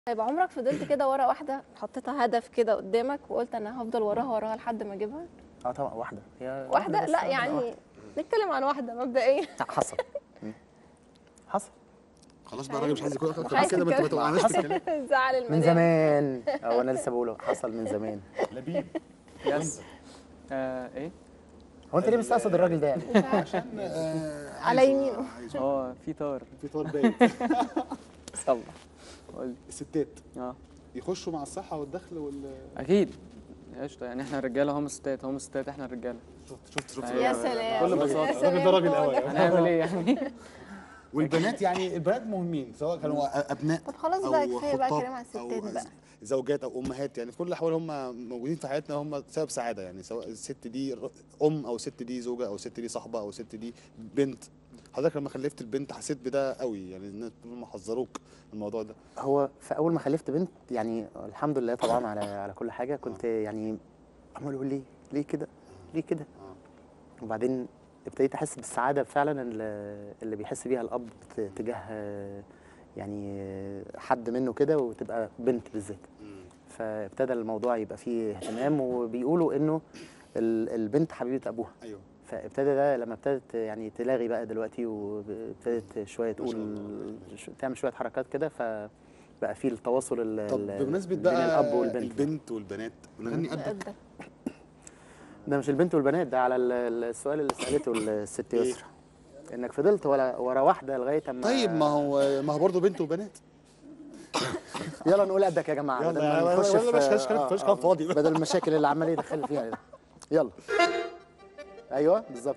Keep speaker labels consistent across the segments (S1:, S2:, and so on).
S1: طيب عمرك فضلت كده ورا واحده حطيتها هدف كده قدامك وقلت انا هفضل وراها وراها لحد ما اجيبها
S2: اه طبعا واحده هي
S1: واحده
S2: بس،
S1: لا
S2: آه،
S1: يعني
S2: واحدة.
S1: نتكلم عن واحده مبدئيا
S2: حصل مم. حصل
S3: خلاص بقى الراجل مش عايز يكون
S1: مش
S3: اكتر
S1: عايز
S3: من كده ما انت ما
S1: تتكلم.
S3: توقعناش في الكلام
S1: زعل
S2: من
S1: المدام
S2: زمان او انا لسه بقوله حصل من زمان
S3: لبيب
S4: يس آه ايه
S2: هو انت ليه مستقصد الراجل ده يعني
S3: عشان آه،
S1: على
S3: عايزه-
S1: يمينه.
S3: عايزه.
S4: اه في طار
S3: في طار باين
S4: يلا قول
S3: الستات
S4: اه
S3: يخشوا مع الصحه والدخل وال
S4: اكيد قشطه يعني احنا الرجاله هم الستات هم الستات احنا الرجاله
S3: شفت شفت شفت
S1: يا سلام
S4: كل بساطة.
S1: يا
S3: الراجل ده راجل
S1: سلام
S3: قوي
S4: هنعمل ايه يعني
S3: والبنات يعني البنات مهمين سواء كانوا ابناء
S1: طب خلاص
S3: أو
S1: بقى كفايه بقى
S3: خطاب
S1: كلام على
S3: أو
S1: الستات بقى
S3: زوجات او امهات يعني في كل الاحوال هم موجودين في حياتنا هم سبب سعاده يعني سواء الست دي ر- ام او ست دي زوجه او ست دي صاحبه او ست دي بنت حضرتك لما خلفت البنت حسيت بده قوي يعني الناس هم حذروك من الموضوع ده
S2: هو في اول ما خلفت بنت يعني الحمد لله طبعا على على كل حاجه كنت يعني عمال اقول ليه ليه كده ليه كده وبعدين ابتديت احس بالسعاده فعلا اللي اللي بيحس بيها الاب ت- تجاه آه، يعني آه، حد منه كده وتبقى بنت بالذات فابتدى الموضوع يبقى فيه اهتمام وبيقولوا انه ال- البنت حبيبه ابوها
S3: ايوه
S2: فابتدى ده لما ابتدت يعني تلاغي بقى دلوقتي وابتدت شويه
S3: ما شاء
S2: تقول
S3: الله.
S2: ش- تعمل شويه حركات كده فبقى في التواصل ال-
S3: طب
S2: ال-
S3: بمناسبه
S2: بين
S3: بقى
S2: الاب والبنت
S3: البنت والبنات ونغني قدك
S1: قدك
S2: ده مش البنت والبنات ده على ال- ال- السؤال اللي سالته الست
S3: إيه؟
S2: يسرا انك فضلت ورا ورا واحده لغايه اما
S3: طيب ما هو ما هو برضه بنت وبنات
S2: يلا نقول قدك يا جماعه
S3: يلا
S2: بدل
S3: يا-
S2: ما
S3: يلا-
S2: نخش
S3: يلا
S2: في-
S3: بلاش كلام-
S2: آه،
S3: بلاش
S2: آه،
S3: كلام فاضي بقى.
S2: بدل المشاكل اللي عمال يدخل فيها ده يلا ايوه بالظبط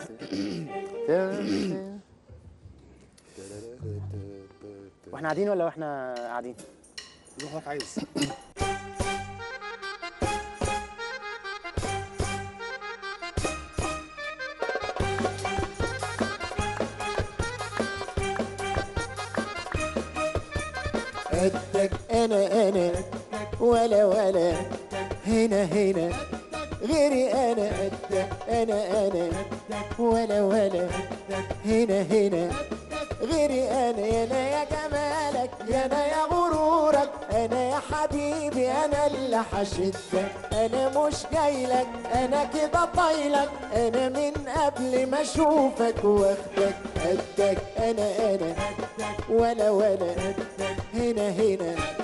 S2: واحنا قاعدين ولا واحنا قاعدين
S3: روح حضرتك عايز
S5: قدك انا انا ولا ولا هنا هنا غيري انا قدك انا انا ولا ولا هنا هنا غيري انا يا انا يا جمالك يا انا يا غرورك انا يا حبيبي انا اللي حشدك انا مش جايلك انا كده طايلك انا من قبل ما اشوفك واخدك قدك انا انا ولا ولا هنا هنا